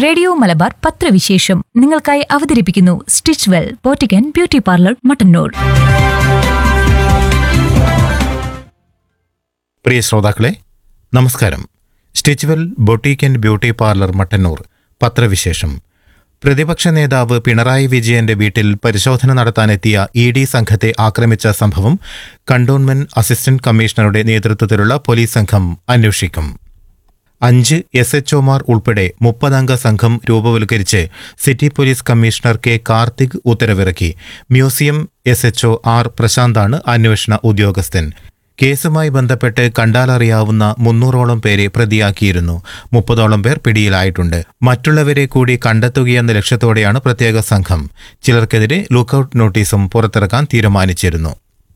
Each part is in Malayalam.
റേഡിയോ മലബാർ പത്രവിശേഷം നിങ്ങൾക്കായി അവതരിപ്പിക്കുന്നു സ്റ്റിച്ച് വെൽ പോറ്റിക്കൻ ബ്യൂട്ടി പാർലർ മട്ടന്നൂർ പ്രിയ ശ്രോതാക്കളെ നമസ്കാരം Stitch Well boutique and beauty parlour Mattannur പത്രവിശേഷം പ്രതിപക്ഷ നേതാവ് പിണറായി വിജയന്റെ വീട്ടിൽ പരിശോധന നടത്താനെത്തിയ ഇ ഡി സംഘത്തെ ആക്രമിച്ച സംഭവം കണ്ടോൺമെന്റ് അസിസ്റ്റന്റ് കമ്മീഷണറുടെ നേതൃത്വത്തിലുള്ള പോലീസ് സംഘം അന്വേഷിക്കും അഞ്ച് എസ് എച്ച് ഒമാർ ഉൾപ്പെടെ മുപ്പതംഗ സംഘം രൂപവൽക്കരിച്ച് city police commissioner K Karthik ഉത്തരവിറക്കി മ്യൂസിയം എസ് എച്ച് ആർ പ്രശാന്താണ് അന്വേഷണ ഉദ്യോഗസ്ഥൻ കേസുമായി ബന്ധപ്പെട്ട് കണ്ടാലറിയാവുന്ന മുന്നൂറോളം പേരെ പ്രതിയാക്കിയിരുന്നു മുപ്പതോളം പേർ പിടിയിലായിട്ടുണ്ട് മറ്റുള്ളവരെ കൂടി കണ്ടെത്തുകയെന്ന ലക്ഷ്യത്തോടെയാണ് പ്രത്യേക സംഘം ചിലർക്കെതിരെ ലുക്കൌട്ട് നോട്ടീസും പുറത്തിറക്കാൻ തീരുമാനിച്ചിരുന്നു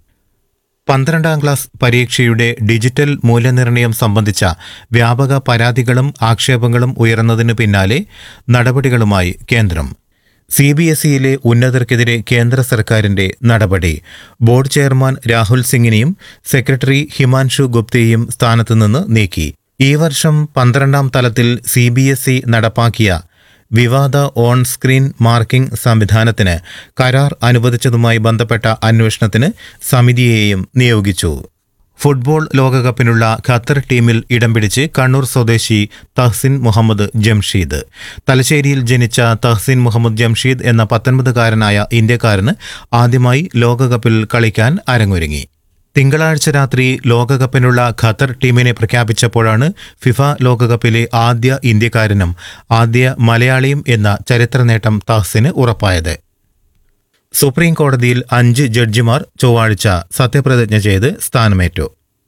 പന്ത്രണ്ടാം ക്ലാസ് പരീക്ഷയുടെ ഡിജിറ്റൽ മൂല്യനിർണ്ണയം സംബന്ധിച്ച വ്യാപക പരാതികളും ആക്ഷേപങ്ങളും ഉയർന്നതിനു പിന്നാലെ നടപടികളുമായി കേന്ദ്രം സി ബി എസ് ഇയിലെ ഉന്നതർക്കെതിരെ കേന്ദ്ര സർക്കാരിന്റെ നടപടി ബോർഡ് ചെയർമാൻ രാഹുൽ സിംഗിനെയും സെക്രട്ടറി ഹിമാൻഷു ഗുപ്തയെയും സ്ഥാനത്തുനിന്ന് നീക്കി ഈ വർഷം പന്ത്രണ്ടാം തലത്തിൽ സി ബി എസ് ഇ നടപ്പാക്കിയ വിവാദ ഓൺ സ്ക്രീൻ മാർക്കിംഗ് സംവിധാനത്തിന് കരാർ അനുവദിച്ചതുമായി ബന്ധപ്പെട്ട അന്വേഷണത്തിന് സമിതിയെയും നിയോഗിച്ചു ഫുട്ബോൾ ലോകകപ്പിനുള്ള ഖത്തർ ടീമിൽ ഇടം പിടിച്ച് കണ്ണൂർ സ്വദേശി തഹ്സിൻ മുഹമ്മദ് ജംഷീദ് തലശ്ശേരിയിൽ ജനിച്ച തഹ്സിൻ മുഹമ്മദ് ജംഷീദ് എന്ന പത്തൊൻപതുകാരനായ ഇന്ത്യക്കാരന് ആദ്യമായി ലോകകപ്പിൽ കളിക്കാൻ അരങ്ങൊരുങ്ങി തിങ്കളാഴ്ച രാത്രി ലോകകപ്പിനുള്ള ഖത്തർ ടീമിനെ പ്രഖ്യാപിച്ചപ്പോഴാണ് ഫിഫ ലോകകപ്പിലെ ആദ്യ ഇന്ത്യക്കാരനും ആദ്യ മലയാളിയും എന്ന ചരിത്ര നേട്ടം തഹ്സിന് ഉറപ്പായത് സുപ്രീം കോടതിയിൽ അഞ്ച് ജഡ്ജിമാർ ചൊവ്വാഴ്ച സത്യപ്രതിജ്ഞ ചെയ്ത് സ്ഥാനമേറ്റു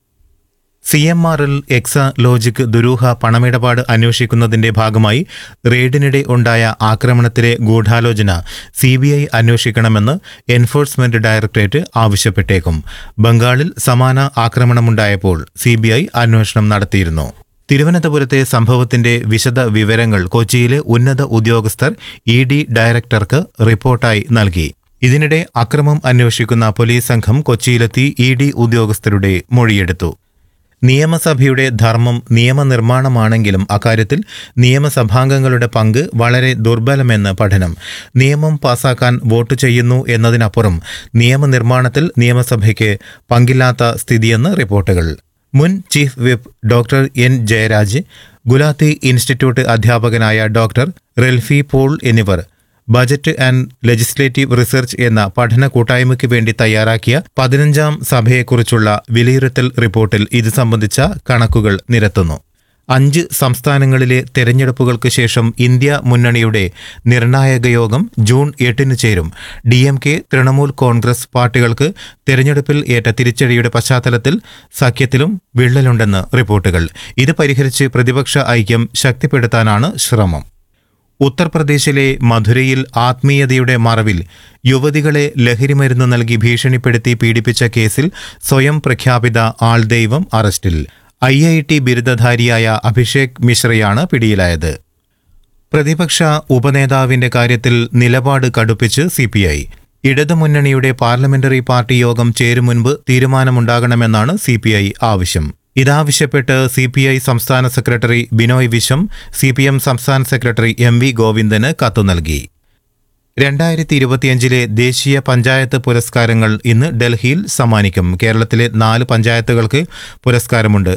സി എം ആറിൽ എക്സ ലോജിക് ദുരൂഹ പണമിടപാട് അന്വേഷിക്കുന്നതിന്റെ ഭാഗമായി റെയ്ഡിനിടെ ഉണ്ടായ ആക്രമണത്തിലെ ഗൂഢാലോചന സി ബി ഐ അന്വേഷിക്കണമെന്ന് എൻഫോഴ്സ്മെന്റ് ഡയറക്ടറേറ്റ് ആവശ്യപ്പെട്ടേക്കും ബംഗാളിൽ സമാന ആക്രമണമുണ്ടായപ്പോൾ സി ബി ഐ അന്വേഷണം നടത്തിയിരുന്നു തിരുവനന്തപുരത്തെ സംഭവത്തിന്റെ വിശദ വിവരങ്ങൾ കൊച്ചിയിലെ ഉന്നത ഉദ്യോഗസ്ഥർ ഇ ഡി ഡയറക്ടർക്ക് റിപ്പോർട്ടായി നൽകി ഇതിനിടെ അക്രമം അന്വേഷിക്കുന്ന പോലീസ് സംഘം കൊച്ചിയിലെത്തി ഇ ഡി ഉദ്യോഗസ്ഥരുടെ മൊഴിയെടുത്തു നിയമസഭയുടെ ധർമ്മം നിയമനിർമ്മാണമാണെങ്കിലും അക്കാര്യത്തിൽ നിയമസഭാംഗങ്ങളുടെ പങ്ക് വളരെ ദുർബലമെന്ന് പഠനം നിയമം പാസാക്കാൻ വോട്ട് ചെയ്യുന്നു എന്നതിനപ്പുറം നിയമനിർമ്മാണത്തിൽ നിയമസഭയ്ക്ക് പങ്കില്ലാത്ത സ്ഥിതിയെന്ന് റിപ്പോർട്ടുകൾ മുൻ chief whip doctor N Jayaraj Gulati institute അധ്യാപകനായ ഡോക്ടർ റെൽഫി പോൾ എന്നിവർ ബജറ്റ് ആൻഡ് ലെജിസ്ലേറ്റീവ് റിസർച്ച് എന്ന പഠന കൂട്ടായ്മയ്ക്ക് വേണ്ടി തയ്യാറാക്കിയ പതിനഞ്ചാം സഭയെക്കുറിച്ചുള്ള വിലയിരുത്തൽ റിപ്പോർട്ടിൽ ഇത് സംബന്ധിച്ച കണക്കുകൾ നിരത്തുന്നു അഞ്ച് സംസ്ഥാനങ്ങളിലെ തെരഞ്ഞെടുപ്പുകൾക്ക് ശേഷം ഇന്ത്യ മുന്നണിയുടെ നിർണായക യോഗം ജൂൺ എട്ടിന് ചേരും D M K Trinamool Congress പാർട്ടികൾക്ക് തെരഞ്ഞെടുപ്പിൽ ഏറ്റ തിരിച്ചടിയുടെ പശ്ചാത്തലത്തിൽ സഖ്യത്തിലും വിള്ളലുണ്ടെന്ന് റിപ്പോർട്ടുകൾ ഇത് പരിഹരിച്ച് പ്രതിപക്ഷ ഐക്യം ശക്തിപ്പെടുത്താനാണ് ശ്രമം ഉത്തർപ്രദേശിലെ മധുരയിൽ ആത്മീയതയുടെ മറവിൽ യുവതികളെ ലഹരിമരുന്ന് നൽകി ഭീഷണിപ്പെടുത്തി പീഡിപ്പിച്ച കേസിൽ സ്വയം പ്രഖ്യാപിത ആൾദൈവം അറസ്റ്റിൽ ഐ ഐ ടി ബിരുദധാരിയായ അഭിഷേക് മിശ്രയാണ് പിടിയിലായത് പ്രതിപക്ഷ ഉപനേതാവിന്റെ കാര്യത്തിൽ നിലപാട് കടുപ്പിച്ച് സി പി ഐ ഇടതുമുന്നണിയുടെ പാർലമെന്ററി പാർട്ടി യോഗം ചേരും മുൻപ് തീരുമാനമുണ്ടാകണമെന്നാണ് സി പി ഐ ആവശ്യം ഇതാവശ്യപ്പെട്ട് സി പി ഐ സംസ്ഥാന secretary Binoy Viswam C P M സംസ്ഥാന സെക്രട്ടറി എം വി ഗോവിന്ദന് കത്തു നൽകി രണ്ടായിരത്തി ഇരുപത്തിയഞ്ചിലെ ദേശീയ പഞ്ചായത്ത് പുരസ്കാരങ്ങൾ ഇന്ന് ഡൽഹിയിൽ സമ്മാനിക്കും കേരളത്തിലെ നാല് പഞ്ചായത്തുകൾക്ക് പുരസ്കാരമുണ്ട്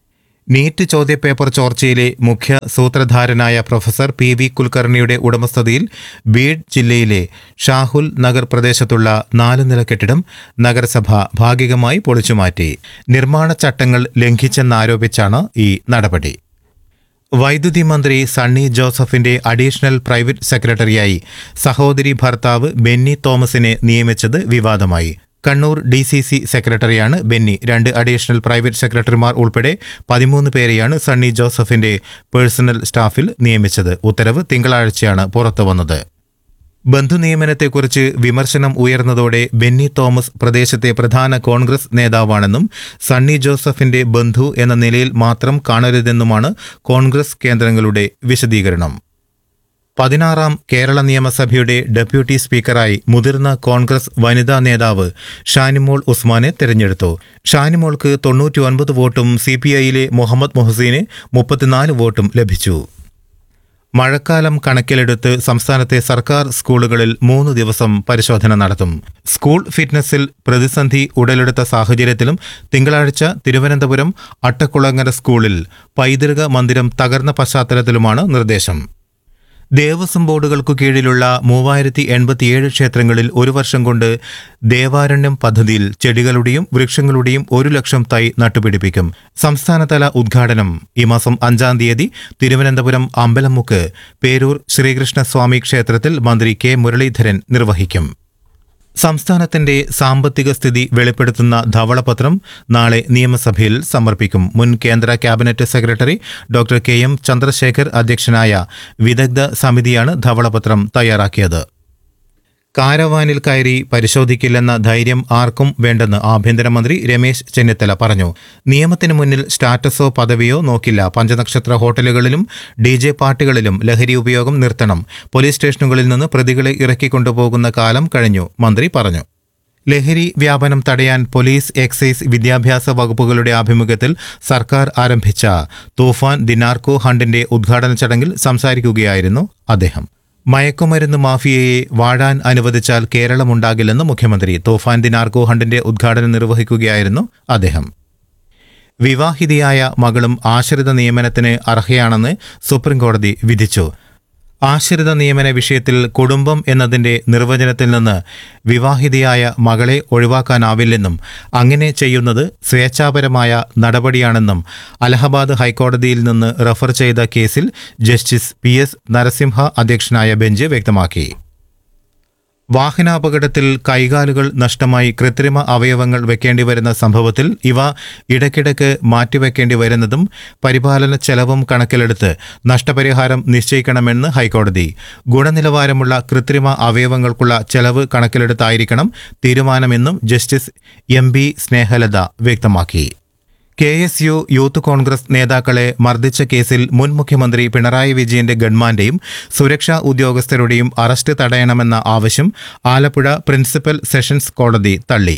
നീറ്റ് ചോദ്യപേപ്പർ ചോർച്ചയിലെ മുഖ്യ സൂത്രധാരനായ പ്രൊഫസർ പി വി കുൽക്കർണിയുടെ ഉടമസ്ഥതയിൽ ബീഡ് ജില്ലയിലെ ഷാഹുൽ നഗർ പ്രദേശത്തുള്ള നാല് നില കെട്ടിടം നഗരസഭ ഭാഗികമായി പൊളിച്ചുമാറ്റി നിർമ്മാണ ചട്ടങ്ങൾ ലംഘിച്ചെന്നാരോപിച്ചാണ് ഈ നടപടി വൈദ്യുതി മന്ത്രി സണ്ണി ജോസഫിന്റെ അഡീഷണൽ പ്രൈവറ്റ് സെക്രട്ടറിയായി സഹോദരി ഭർത്താവ് ബെന്നി തോമസിനെ നിയമിച്ചത് വിവാദമായി കണ്ണൂർ ഡി സി സി സെക്രട്ടറിയാണ് ബെന്നി രണ്ട് അഡീഷണൽ പ്രൈവറ്റ് സെക്രട്ടറിമാർ ഉൾപ്പെടെ പതിമൂന്ന് പേരെയാണ് സണ്ണി ജോസഫിന്റെ പേഴ്സണൽ സ്റ്റാഫിൽ നിയമിച്ചത് ഉത്തരവ് തിങ്കളാഴ്ചയാണ് പുറത്തുവന്നത് ബന്ധുനിയമനത്തെക്കുറിച്ച് വിമർശനം ഉയർന്നതോടെ ബെന്നി തോമസ് പ്രദേശത്തെ പ്രധാന കോൺഗ്രസ് നേതാവാണെന്നും സണ്ണി ജോസഫിന്റെ ബന്ധു എന്ന നിലയിൽ മാത്രം കാണരുതെന്നുമാണ് കോൺഗ്രസ് കേന്ദ്രങ്ങളുടെ വിശദീകരണം പതിനാറാം കേരള നിയമസഭയുടെ ഡെപ്യൂട്ടി സ്പീക്കറായി മുതിർന്ന കോൺഗ്രസ് വനിതാ നേതാവ് ഷാനിമോൾ ഉസ്മാനെ തെരഞ്ഞെടുത്തു ഷാനിമോൾക്ക് തൊണ്ണൂറ്റി ഒൻപത് വോട്ടും സി പി ഐയിലെ മുഹമ്മദ് മൊഹസീന് മുപ്പത്തിനാല് വോട്ടും ലഭിച്ചു മഴക്കാലം കണക്കിലെടുത്ത് സംസ്ഥാനത്തെ സർക്കാർ സ്കൂളുകളിൽ മൂന്ന് ദിവസം പരിശോധന നടത്തും സ്കൂൾ ഫിറ്റ്നസിൽ പ്രതിസന്ധി ഉടലെടുത്ത സാഹചര്യത്തിലും തിങ്കളാഴ്ച തിരുവനന്തപുരം അട്ടക്കുളങ്ങര സ്കൂളിൽ പൈതൃക മന്ദിരം തകർന്ന പശ്ചാത്തലത്തിലുമാണ് നിർദ്ദേശം ദേവസ്വം ബോർഡുകൾക്കു കീഴിലുള്ള മൂവായിരത്തി എൺപത്തിയേഴ് ക്ഷേത്രങ്ങളിൽ ഒരു വർഷം കൊണ്ട് ദേവാരണ്യം പദ്ധതിയിൽ ചെടികളുടെയും വൃക്ഷങ്ങളുടെയും ഒരു ലക്ഷം തൈ നട്ടുപിടിപ്പിക്കും സംസ്ഥാനതല ഉദ്ഘാടനം ഈ മാസം അഞ്ചാം തീയതി തിരുവനന്തപുരം അമ്പലമുക്ക് പേരൂർ ശ്രീകൃഷ്ണസ്വാമി ക്ഷേത്രത്തിൽ മന്ത്രി കെ മുരളീധരൻ നിർവഹിക്കും സംസ്ഥാനത്തിന്റെ സാമ്പത്തിക സ്ഥിതി വെളിപ്പെടുത്തുന്ന ധവളപത്രം നാളെ നിയമസഭയിൽ സമർപ്പിക്കും മുൻ കേന്ദ്ര cabinet secretary doctor K M Chandrasekhar അധ്യക്ഷനായ വിദഗ്ധ സമിതിയാണ് ധവളപത്രം തയ്യാറാക്കിയത് കാരവാനിൽ കയറി പരിശോധിക്കില്ലെന്ന ധൈര്യം ആർക്കും വേണ്ടെന്ന് ആഭ്യന്തരമന്ത്രി രമേശ് ചെന്നിത്തല പറഞ്ഞു നിയമത്തിന് മുന്നിൽ സ്റ്റാറ്റസോ പദവിയോ നോക്കില്ല പഞ്ചനക്ഷത്ര ഹോട്ടലുകളിലും ഡി ജെ പാർട്ടികളിലും ലഹരി ഉപയോഗം നിർത്തണം പോലീസ് സ്റ്റേഷനുകളിൽ നിന്ന് പ്രതികളെ ഇറക്കിക്കൊണ്ടുപോകുന്ന കാലം കഴിഞ്ഞു മന്ത്രി പറഞ്ഞു ലഹരി വ്യാപനം തടയാൻ പോലീസ് എക്സൈസ് വിദ്യാഭ്യാസ വകുപ്പുകളുടെ ആഭിമുഖ്യത്തിൽ സർക്കാർ ആരംഭിച്ച തൂഫാൻ ദിനാർക്കോ ഹണ്ടിന്റെ ഉദ്ഘാടന ചടങ്ങിൽ സംസാരിക്കുകയായിരുന്നു അദ്ദേഹം മയക്കുമരുന്ന് മാഫിയയെ വാഴാൻ അനുവദിച്ചാൽ കേരളമുണ്ടാകില്ലെന്ന് മുഖ്യമന്ത്രി തോഫാൻ ദിനാർക്കോ ഹണ്ടിന്റെ ഉദ്ഘാടനം നിർവഹിക്കുകയായിരുന്നു അദ്ദേഹം വിവാഹിതയായ മകളും ആശ്രിത നിയമനത്തിന് അർഹയാണെന്ന് സുപ്രീംകോടതി വിധിച്ചു ആശ്രിത നിയമന വിഷയത്തിൽ കുടുംബം എന്നതിന്റെ നിർവചനത്തിൽ നിന്ന് വിവാഹിതയായ മകളെ ഒഴിവാക്കാനാവില്ലെന്നും അങ്ങനെ ചെയ്യുന്നത് സ്വേച്ഛാപരമായ നടപടിയാണെന്നും അലഹബാദ് ഹൈക്കോടതിയിൽ നിന്ന് റഫർ ചെയ്ത കേസിൽ ജസ്റ്റിസ് പി എസ് നരസിംഹ അധ്യക്ഷനായ ബെഞ്ച് വ്യക്തമാക്കി വാഹനാപകടത്തിൽ കൈകാലുകൾ നഷ്ടമായി കൃത്രിമ അവയവങ്ങൾ വെക്കേണ്ടി വരുന്ന സംഭവത്തിൽ ഇവ ഇടയ്ക്കിടയ്ക്ക് മാറ്റിവെക്കേണ്ടി വരുന്നതും പരിപാലന ചെലവും കണക്കിലെടുത്ത് നഷ്ടപരിഹാരം നിശ്ചയിക്കണമെന്ന് ഹൈക്കോടതി ഗുണനിലവാരമുള്ള കൃത്രിമ അവയവങ്ങൾക്കുള്ള ചെലവ് കണക്കിലെടുത്തായിരിക്കണം തീരുമാനമെന്നും ജസ്റ്റിസ് എം ബി സ്നേഹലത വ്യക്തമാക്കി K S U youth Congress നേതാക്കളെ മർദ്ദിച്ച കേസിൽ മുൻ മുഖ്യമന്ത്രി പിണറായി വിജയന്റെ ഗൺമാന്റെയും സുരക്ഷാ ഉദ്യോഗസ്ഥരുടെയും അറസ്റ്റ് തടയണമെന്ന ആവശ്യം ആലപ്പുഴ പ്രിൻസിപ്പൽ സെഷൻസ് കോടതി തള്ളി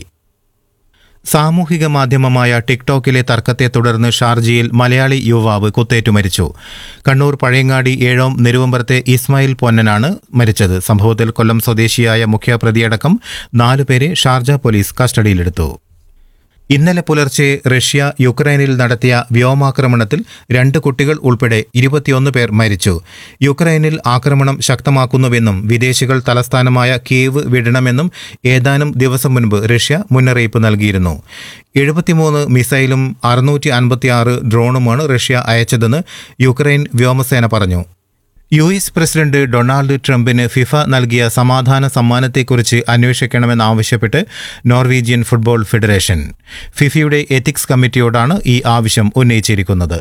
സാമൂഹിക മാധ്യമമായ ടിക്ടോക്കിലെ തർക്കത്തെ തുടർന്ന് ഷാർജയിൽ മലയാളി യുവാവ് കുത്തേറ്റു മരിച്ചു കണ്ണൂർ പഴയങ്ങാടി ഏഴോം നെരുവമ്പറത്തെ ഇസ്മായിൽ പൊന്നനാണ് മരിച്ചത് സംഭവത്തിൽ കൊല്ലം സ്വദേശിയായ മുഖ്യപ്രതിയടക്കം നാലുപേരെ ഷാർജ പോലീസ് കസ്റ്റഡിയിലെടുത്തു ഇന്നലെ പുലർച്ചെ റഷ്യ യുക്രൈനിൽ നടത്തിയ വ്യോമാക്രമണത്തിൽ രണ്ട് കുട്ടികൾ ഉൾപ്പെടെ ഇരുപത്തിയൊന്ന് പേർ മരിച്ചു യുക്രൈനിൽ ആക്രമണം ശക്തമാക്കുന്നുവെന്നും വിദേശികൾ തലസ്ഥാനമായ കീവ് വിടണമെന്നും ഏതാനും ദിവസം മുൻപ് റഷ്യ മുന്നറിയിപ്പ് നൽകിയിരുന്നു എഴുപത്തിമൂന്ന് മിസൈലും അറുന്നൂറ്റി അൻപത്തിയാറ് ഡ്രോണുമാണ് റഷ്യ അയച്ചതെന്ന് യുക്രൈൻ വ്യോമസേന പറഞ്ഞു യു എസ് പ്രസിഡന്റ് ഡൊണാൾഡ് ട്രംപിന് ഫിഫ നൽകിയ സമാധാന സമ്മാനത്തെക്കുറിച്ച് അന്വേഷിക്കണമെന്നാവശ്യപ്പെട്ട് നോർവീജിയൻ ഫുട്ബോൾ ഫെഡറേഷൻ ഫിഫയുടെ എത്തിക്സ് കമ്മിറ്റിയോടാണ് ഈ ആവശ്യം ഉന്നയിച്ചിരിക്കുന്നത്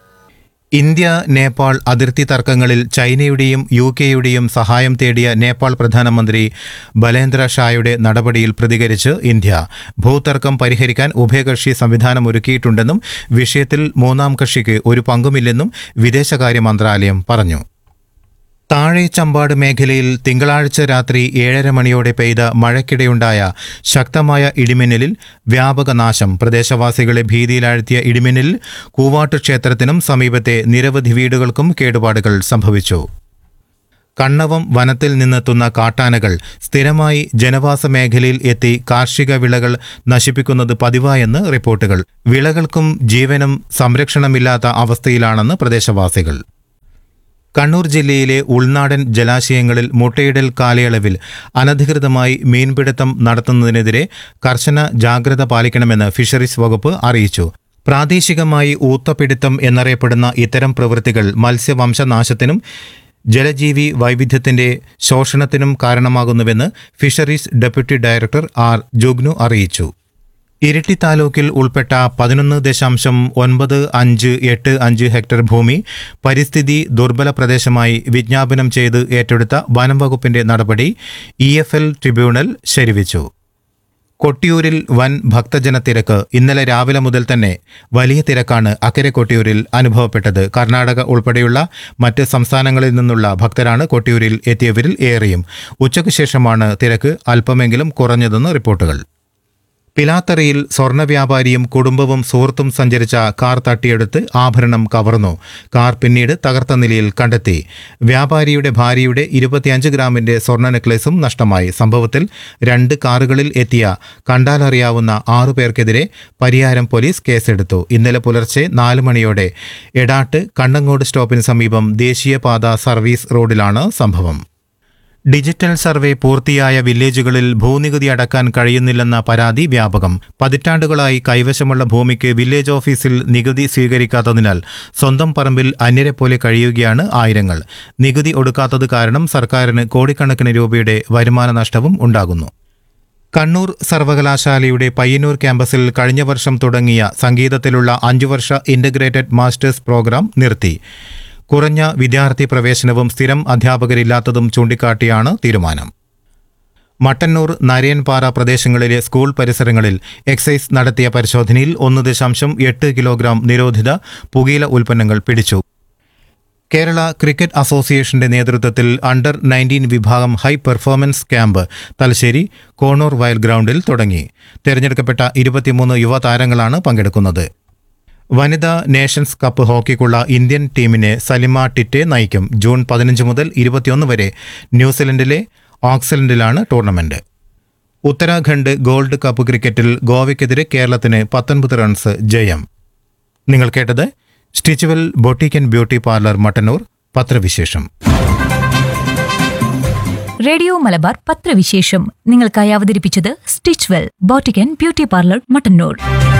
ഇന്ത്യ നേപ്പാൾ അതിർത്തി തർക്കങ്ങളിൽ ചൈനയുടെയും യു കെയുടെയും സഹായം തേടിയ നേപ്പാൾ പ്രധാനമന്ത്രി ബലേന്ദ്ര ഷായുടെ നടപടിയിൽ പ്രതികരിച്ച് ഇന്ത്യ ഭൂതർക്കം പരിഹരിക്കാൻ ഉഭയകക്ഷി സംവിധാനം ഒരുക്കിയിട്ടുണ്ടെന്നും വിഷയത്തിൽ മൂന്നാം കക്ഷിക്ക് ഒരു പങ്കുമില്ലെന്നും വിദേശകാര്യ മന്ത്രാലയം പറഞ്ഞു താഴെ ചമ്പാട് മേഖലയിൽ തിങ്കളാഴ്ച രാത്രി ഏഴര മണിയോടെ പെയ്ത മഴയ്ക്കിടെയുണ്ടായ ശക്തമായ ഇടിമിന്നലിൽ വ്യാപക നാശം പ്രദേശവാസികളെ ഭീതിയിലാഴ്ത്തിയ ഇടിമിന്നലിൽ കൂവാട്ട് ക്ഷേത്രത്തിനും സമീപത്തെ നിരവധി വീടുകൾക്കും കേടുപാടുകൾ സംഭവിച്ചു കണ്ണവം വനത്തിൽ നിന്നെത്തുന്ന കാട്ടാനകൾ സ്ഥിരമായി ജനവാസ മേഖലയിൽ എത്തി കാർഷിക വിളകൾ നശിപ്പിക്കുന്നത് പതിവായെന്ന് റിപ്പോർട്ടുകൾ വിളകൾക്കും ജീവനും സംരക്ഷണമില്ലാത്ത അവസ്ഥയിലാണെന്ന് പ്രദേശവാസികൾ കണ്ണൂർ ജില്ലയിലെ ഉൾനാടൻ ജലാശയങ്ങളിൽ മുട്ടയിടൽ കാലയളവിൽ അനധികൃതമായി മീൻപിടുത്തം നടത്തുന്നതിനെതിരെ കർശന ജാഗ്രത പാലിക്കണമെന്ന് ഫിഷറീസ് വകുപ്പ് അറിയിച്ചു പ്രാദേശികമായി ഊത്തപിടുത്തം എന്നറിയപ്പെടുന്ന ഇത്തരം പ്രവൃത്തികൾ മത്സ്യവംശനാശത്തിനും ജലജീവി വൈവിധ്യത്തിന്റെ ശോഷണത്തിനും കാരണമാകുന്നുവെന്ന് fisheries deputy director R Jugnu അറിയിച്ചു ഇരിട്ടി താലൂക്കിൽ ഉൾപ്പെട്ട പതിനൊന്ന് ദശാംശം ഒൻപത് അഞ്ച് എട്ട് അഞ്ച് ഹെക്ടർ ഭൂമി പരിസ്ഥിതി ദുർബല പ്രദേശമായി വിജ്ഞാപനം ചെയ്ത് ഏറ്റെടുത്ത വനം വകുപ്പിന്റെ നടപടി ഇ എഫ് എൽ ട്രിബ്യൂണൽ ശരിവച്ചു കൊട്ടിയൂരിൽ വൻ ഭക്തജന തിരക്ക് ഇന്നലെ രാവിലെ മുതൽ തന്നെ വലിയ തിരക്കാണ് അക്കരെ കൊട്ടിയൂരിൽ അനുഭവപ്പെട്ടത് കർണാടക ഉൾപ്പെടെയുള്ള മറ്റ് സംസ്ഥാനങ്ങളിൽ നിന്നുള്ള ഭക്തരാണ് കൊട്ടിയൂരിൽ എത്തിയവരിൽ ഏറെയും ഉച്ചയ്ക്ക് ശേഷമാണ് തിരക്ക് അല്പമെങ്കിലും കുറഞ്ഞതെന്ന് റിപ്പോർട്ടുകൾ പിലാത്തറയിൽ സ്വർണ്ണ വ്യാപാരിയും കുടുംബവും സുഹൃത്തും സഞ്ചരിച്ച കാർ തട്ടിയെടുത്ത് ആഭരണം കവർന്നു കാർ പിന്നീട് തകർത്ത നിലയിൽ കണ്ടെത്തി വ്യാപാരിയുടെ ഭാര്യയുടെ ഇരുപത്തിയഞ്ച് ഗ്രാമിന്റെ സ്വർണ്ണ നെക്ലേസും നഷ്ടമായി സംഭവത്തിൽ രണ്ട് കാറുകളിൽ എത്തിയ കണ്ടാലറിയാവുന്ന ആറുപേർക്കെതിരെ പരിയാരം പോലീസ് കേസെടുത്തു ഇന്നലെ പുലർച്ചെ നാല് മണിയോടെ എടാട്ട് കണ്ണങ്ങോട് സ്റ്റോപ്പിന് സമീപം ദേശീയപാത സർവീസ് റോഡിലാണ് സംഭവം ഡിജിറ്റൽ സർവേ പൂർത്തിയായ വില്ലേജുകളിൽ ഭൂനികുതി അടക്കാൻ കഴിയുന്നില്ലെന്ന പരാതി വ്യാപകം പതിറ്റാണ്ടുകളായി കൈവശമുള്ള ഭൂമിക്ക് വില്ലേജ് ഓഫീസിൽ നികുതി സ്വീകരിക്കാത്തതിനാൽ സ്വന്തം പറമ്പിൽ അന്യരെ പോലെ കഴിയുകയാണ് ആയിരങ്ങൾ നികുതി ഒടുക്കാത്തത് കാരണം സർക്കാരിന് കോടിക്കണക്കിന് രൂപയുടെ വരുമാന നഷ്ടവും ഉണ്ടാകുന്നു കണ്ണൂർ സർവകലാശാലയുടെ പയ്യന്നൂർ ക്യാമ്പസിൽ കഴിഞ്ഞ വർഷം തുടങ്ങിയ സംഗീതത്തിലുള്ള അഞ്ചു വർഷ ഇന്റഗ്രേറ്റഡ് മാസ്റ്റേഴ്സ് പ്രോഗ്രാം നിർത്തി കുറഞ്ഞ വിദ്യാർത്ഥി പ്രവേശനവും സ്ഥിരം അധ്യാപകരില്ലാത്തതും ചൂണ്ടിക്കാട്ടിയാണ് തീരുമാനം മട്ടന്നൂർ നരയൻപാറ പ്രദേശങ്ങളിലെ സ്കൂൾ പരിസരങ്ങളിൽ എക്സൈസ് നടത്തിയ പരിശോധനയിൽ ഒന്ന് ദശാംശം എട്ട് കിലോഗ്രാം നിരോധിത പുകയില ഉൽപ്പന്നങ്ങൾ പിടിച്ചു കേരള ക്രിക്കറ്റ് അസോസിയേഷന്റെ നേതൃത്വത്തിൽ അണ്ടർ നയൻറ്റീൻ വിഭാഗം high performance camp Thalassery Konur വയൽ ഗ്രൗണ്ടിൽ തുടങ്ങി തെരഞ്ഞെടുക്കപ്പെട്ട ഇരുപത്തിമൂന്ന് യുവതാരങ്ങളാണ് പങ്കെടുക്കുന്നത് വനിതാ നേഷൻസ് കപ്പ് ഹോക്കിക്കുള്ള ഇന്ത്യൻ ടീമിനെ സലിമ ടിറ്റെ നയിക്കും ജൂൺ പതിനഞ്ച് മുതൽ ഇരുപത്തിയൊന്ന് വരെ ന്യൂസിലൻഡിലെ ഓക്സലൻഡിലാണ് ടൂർണമെന്റ് ഉത്തരാഖണ്ഡ് ഗോൾഡ് കപ്പ് ക്രിക്കറ്റിൽ ഗോവയ്ക്കെതിരെ കേരളത്തിന് പത്തൊൻപത് റൺസ് ജയം നിങ്ങൾ കേട്ടത് Stitch Well boutique and beauty parlour Mattannur പത്രവിശേഷം റേഡിയോ മലബാർ പത്രവിശേഷം നിങ്ങൾക്കായി അവതരിപ്പിച്ചത് Stitch Well boutique and beauty parlour Mattannur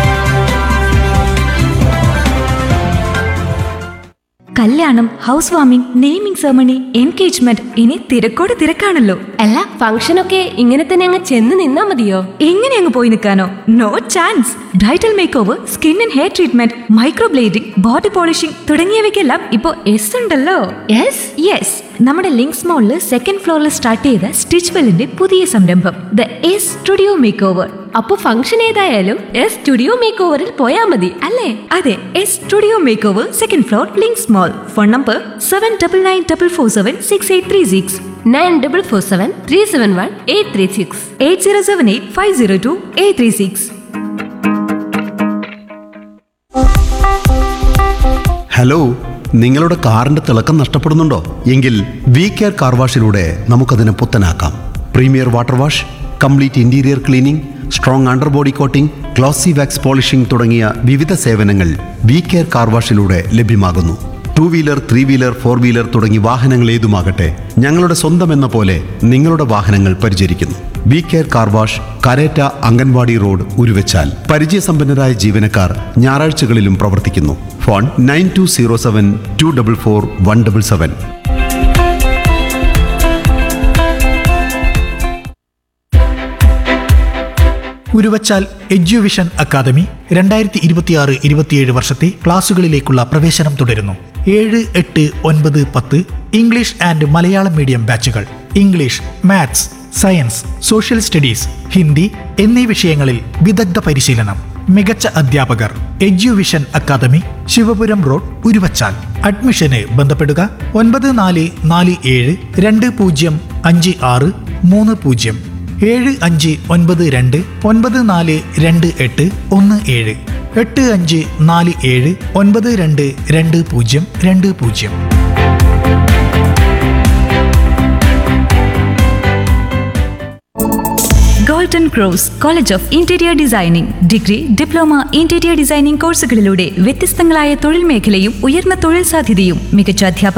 കല്യാണം house warming naming ceremony engagement ഇനി തിരക്കോട് തിരക്കാണല്ലോ അല്ല ഫംഗ്ഷനൊക്കെ ഇങ്ങനെ തന്നെ അങ്ങ് ചെന്ന് നിന്നാ മതിയോ എങ്ങനെ അങ്ങ് പോയി നിൽക്കാനോ no chance bridal make over skin and hair treatment microblading body polishing തുടങ്ങിയവയ്ക്കെല്ലാം ഇപ്പോ എസ് ഉണ്ടല്ലോ യെസ് യെസ് നമ്മുടെ ലിങ്ക്സ് മോളിൽ സെക്കൻഡ് ഫ്ലോറിൽ സ്റ്റാർട്ട് ചെയ്ത സ്റ്റിച്ച് വെല്ലിന്റെ പുതിയ സംരംഭം the S studio make over അപ്പൊ ഫംഗ്ഷൻ ഏതായാലും എസ് സ്റ്റുഡിയോ മേക്ക് ഓവറിൽ പോയാ മതി അല്ലേ അതെ S studio make over second floor Links mall phone number seven double nine double four seven six eight three six nine double four seven three seven one eight three six eight zero seven eight five zero two eight three six hello നിങ്ങളുടെ കാറിന്റെ തിളക്കം നഷ്ടപ്പെടുന്നുണ്ടോ എങ്കിൽ വി കെയർ കാർ വാഷിലൂടെ നമുക്കതിനെ പുത്തനാക്കാം premier water wash complete interior cleaning strong under body coating glossy wax polishing തുടങ്ങിയ വിവിധ സേവനങ്ങൾ വി കെയർ കാർ വാഷിലൂടെ ലഭ്യമാകുന്നു two wheeler three wheeler four wheeler തുടങ്ങി വാഹനങ്ങൾ ഏതുമാകട്ടെ ഞങ്ങളുടെ സ്വന്തം എന്ന പോലെ നിങ്ങളുടെ വാഹനങ്ങൾ പരിചരിക്കുന്നു V care car wash Karetta anganwadi road Uruvachal പരിചയസമ്പന്നരായ ജീവനക്കാർ ഞായറാഴ്ചകളിലും പ്രവർത്തിക്കുന്നു phone nine two zero seven two double four one double seven Uruvachal Eduvision academy രണ്ടായിരത്തി ഇരുപത്തിയാറ് ഇരുപത്തിയേഴ് വർഷത്തെ ക്ലാസുകളിലേക്കുള്ള പ്രവേശനം തുടരുന്നു ഏഴ് എട്ട് ഒൻപത് പത്ത് ഇംഗ്ലീഷ് ആൻഡ് മലയാളം മീഡിയം ബാച്ചുകൾ English maths science social studies Hindi എന്നീ വിഷയങ്ങളിൽ വിദഗ്ധ പരിശീലനം മികച്ച അധ്യാപകർ Eduvision academy Sivapuram road Uruvachal അഡ്മിഷന് ബന്ധപ്പെടുക ഒൻപത് നാല് നാല് ഏഴ് രണ്ട് പൂജ്യം അഞ്ച് ആറ് മൂന്ന് പൂജ്യം ഏഴ് അഞ്ച് ഒൻപത് രണ്ട് ഒൻപത് നാല് രണ്ട് എട്ട് ഒന്ന് ഏഴ് എട്ട് അഞ്ച് നാല് ഏഴ് ഒൻപത് രണ്ട് രണ്ട് പൂജ്യം രണ്ട് പൂജ്യം golden cross college of interior designing degree diploma interior designing കോഴ്സുകളിലൂടെ വ്യത്യസ്തങ്ങളായ തൊഴിൽ മേഖലയും ഉയർന്ന തൊഴിൽ സാധ്യതയും മികച്ച അധ്യാപക